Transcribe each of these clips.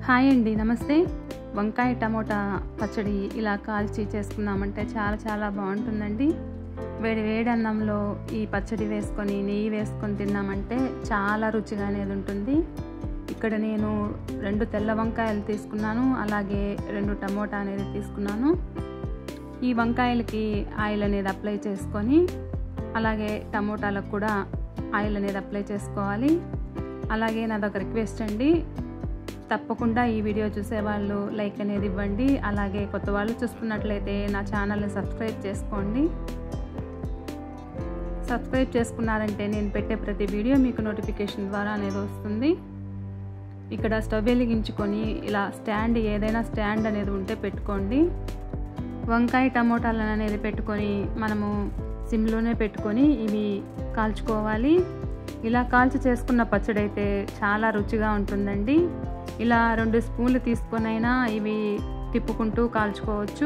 hi అండి నమస్తే వంకాయ టమోటా పచ్చడి ఇలా కాల్చి చేసుకున్నామంటే చాలా చాలా బాగుంటుందండి వేడి వేడి అన్నంలో ఈ పచ్చడి వేసుకొని నెయ్యి వేసుకొని తిన్నామంటే చాలా రుచిగా అనేది ఉంటుంది ఇక్కడ నేను రెండు తెల్ల వంకాయలు తీసుకున్నాను అలాగే రెండు టమోటా అనేది తీసుకున్నాను ఈ వంకాయలకి ఆయిల్ అనేది అప్లై చేసుకొని అలాగే టమోటాలకు కూడా ఆయిల్ అనేది అప్లై చేసుకోవాలి అలాగే నాదొక రిక్వెస్ట్ అండి తప్పకుండా ఈ వీడియో చూసేవాళ్ళు లైక్ అనేది ఇవ్వండి అలాగే కొత్త వాళ్ళు చూస్తున్నట్లయితే నా ఛానల్ని సబ్స్క్రైబ్ చేసుకోండి సబ్స్క్రైబ్ చేసుకున్నారంటే నేను పెట్టే ప్రతి వీడియో మీకు నోటిఫికేషన్ ద్వారా అనేది వస్తుంది ఇక్కడ స్టవ్ వెలిగించుకొని ఇలా స్టాండ్ ఏదైనా స్టాండ్ అనేది ఉంటే పెట్టుకోండి వంకాయ టమోటాలను అనేది పెట్టుకొని మనము సిమ్లోనే పెట్టుకొని ఇవి కాల్చుకోవాలి ఇలా కాల్చి చేసుకున్న పచ్చడి అయితే చాలా రుచిగా ఉంటుందండి ఇలా రెండు స్పూన్లు తీసుకొనైనా ఇవి తిప్పుకుంటూ కాల్చుకోవచ్చు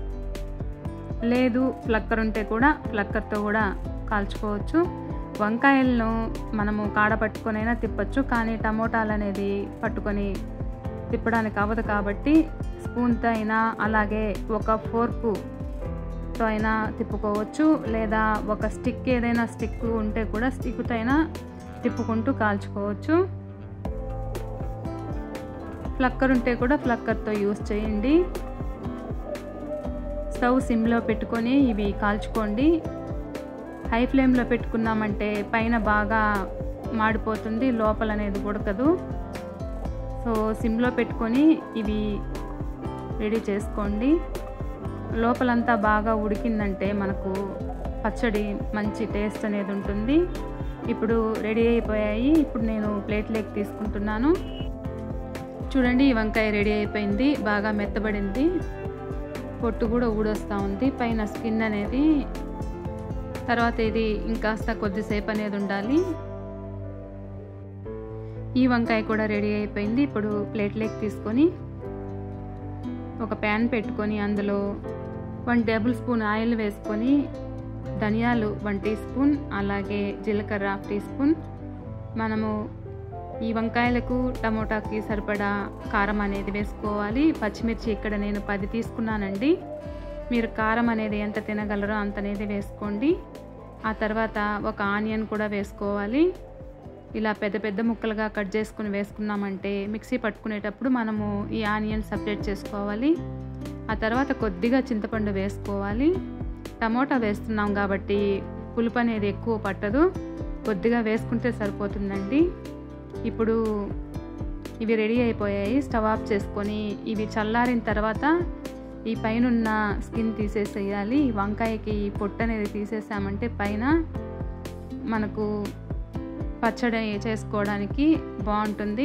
లేదు ఫ్లక్కర్ ఉంటే కూడా ఫ్లక్కర్తో కూడా కాల్చుకోవచ్చు వంకాయలను మనము కాడ పట్టుకొనైనా తిప్పచ్చు కానీ టమోటాలు అనేది పట్టుకొని తిప్పడానికి అవ్వదు కాబట్టి స్పూన్తో అయినా అలాగే ఒక ఫోర్కుతో అయినా తిప్పుకోవచ్చు లేదా ఒక స్టిక్ ఏదైనా స్టిక్ ఉంటే కూడా స్టిక్తో అయినా తిప్పుకుంటూ కాల్చుకోవచ్చు ఫ్లక్కర్ ఉంటే కూడా ఫ్లక్కర్తో యూస్ చేయండి స్టవ్ సిమ్లో పెట్టుకొని ఇవి కాల్చుకోండి హై ఫ్లేమ్లో పెట్టుకున్నామంటే పైన బాగా మాడిపోతుంది లోపల అనేది ఉడకదు సో సిమ్లో పెట్టుకొని ఇవి రెడీ చేసుకోండి లోపలంతా బాగా ఉడికిందంటే మనకు పచ్చడి మంచి టేస్ట్ అనేది ఉంటుంది ఇప్పుడు రెడీ అయిపోయాయి ఇప్పుడు నేను ప్లేట్లోకి తీసుకుంటున్నాను చూడండి ఈ వంకాయ రెడీ అయిపోయింది బాగా మెత్తబడింది పొట్టు కూడా ఊడొస్తూ ఉంది పైన స్కిన్ అనేది తర్వాత ఇది ఇంకాస్త కొద్దిసేపు అనేది ఉండాలి ఈ వంకాయ కూడా రెడీ అయిపోయింది ఇప్పుడు ప్లేట్లోకి తీసుకొని ఒక ప్యాన్ పెట్టుకొని అందులో వన్ టేబుల్ స్పూన్ ఆయిల్ వేసుకొని ధనియాలు వన్ టీ స్పూన్ అలాగే జీలకర్ర హాఫ్ టీ స్పూన్ మనము ఈ వంకాయలకు టమోటాకి సరిపడా కారం అనేది వేసుకోవాలి పచ్చిమిర్చి ఇక్కడ నేను పది తీసుకున్నానండి మీరు కారం అనేది ఎంత తినగలరో అంత అనేది వేసుకోండి ఆ తర్వాత ఒక ఆనియన్ కూడా వేసుకోవాలి ఇలా పెద్ద పెద్ద ముక్కలుగా కట్ చేసుకుని వేసుకున్నామంటే మిక్సీ పట్టుకునేటప్పుడు మనము ఈ ఆనియన్ సపరేట్ చేసుకోవాలి ఆ తర్వాత కొద్దిగా చింతపండు వేసుకోవాలి టమోటా వేస్తున్నాం కాబట్టి పులుపు అనేది ఎక్కువ పట్టదు కొద్దిగా వేసుకుంటే సరిపోతుందండి ఇప్పుడు ఇవి రెడీ అయిపోయాయి స్టవ్ ఆఫ్ చేసుకొని ఇవి చల్లారిన తర్వాత ఈ పైన స్కిన్ తీసేసేయాలి వంకాయకి పొట్టు అనేది తీసేసామంటే పైన మనకు పచ్చడి చేసుకోవడానికి బాగుంటుంది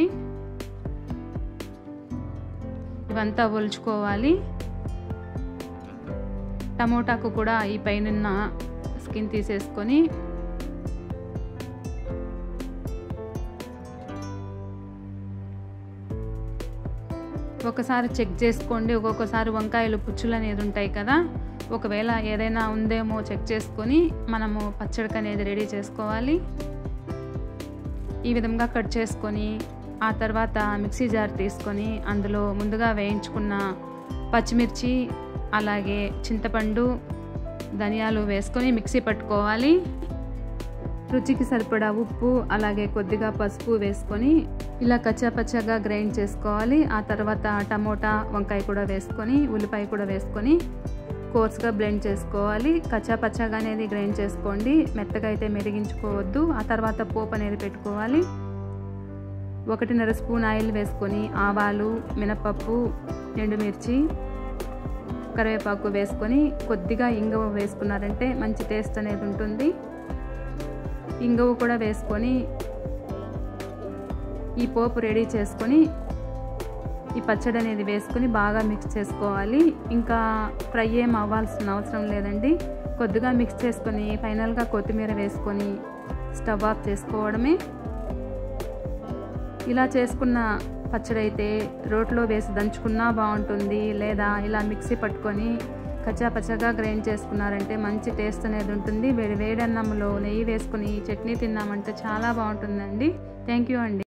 ఇవంతా ఒలుచుకోవాలి టమోటాకు కూడా ఈ పైన స్కిన్ తీసేసుకొని ఒకసారి చెక్ చేసుకోండి ఒక్కొక్కసారి వంకాయలు పుచ్చులు అనేది ఉంటాయి కదా ఒకవేళ ఏదైనా ఉందేమో చెక్ చేసుకొని మనము పచ్చడికి అనేది రెడీ చేసుకోవాలి ఈ విధంగా కట్ చేసుకొని ఆ తర్వాత మిక్సీ జార్ తీసుకొని అందులో ముందుగా వేయించుకున్న పచ్చిమిర్చి అలాగే చింతపండు ధనియాలు వేసుకొని మిక్సీ పట్టుకోవాలి రుచికి సరిపడా ఉప్పు అలాగే కొద్దిగా పసుపు వేసుకొని ఇలా కచ్చాపచ్చాగా గ్రైండ్ చేసుకోవాలి ఆ తర్వాత టమోటా వంకాయ కూడా వేసుకొని ఉల్లిపాయ కూడా వేసుకొని కోర్స్గా బ్లెండ్ చేసుకోవాలి కచ్చాపచ్చాగా అనేది గ్రైండ్ చేసుకోండి మెత్తగా అయితే మెరిగించుకోవద్దు ఆ తర్వాత పోపు అనేది పెట్టుకోవాలి ఒకటిన్నర స్పూన్ ఆయిల్ వేసుకొని ఆవాలు మినపప్పు ఎండుమిర్చి కరివేపాకు వేసుకొని కొద్దిగా ఇంగువ వేసుకున్నారంటే మంచి టేస్ట్ అనేది ఉంటుంది ఇంగువ కూడా వేసుకొని ఈ పోపు రెడీ చేసుకొని ఈ పచ్చడి అనేది వేసుకొని బాగా మిక్స్ చేసుకోవాలి ఇంకా ఫ్రై ఏం అవ్వాల్సిన అవసరం లేదండి కొద్దిగా మిక్స్ చేసుకొని ఫైనల్గా కొత్తిమీర వేసుకొని స్టవ్ ఆఫ్ చేసుకోవడమే ఇలా చేసుకున్న పచ్చడి అయితే రోట్లో వేసి దంచుకున్నా బాగుంటుంది లేదా ఇలా మిక్సీ పట్టుకొని కచ్చాపచ్చగా గ్రైండ్ చేసుకున్నారంటే మంచి టేస్ట్ అనేది ఉంటుంది వేడి వేడి అన్నంలో నెయ్యి వేసుకుని చట్నీ తిన్నామంటే చాలా బాగుంటుందండి థ్యాంక్ యూ అండి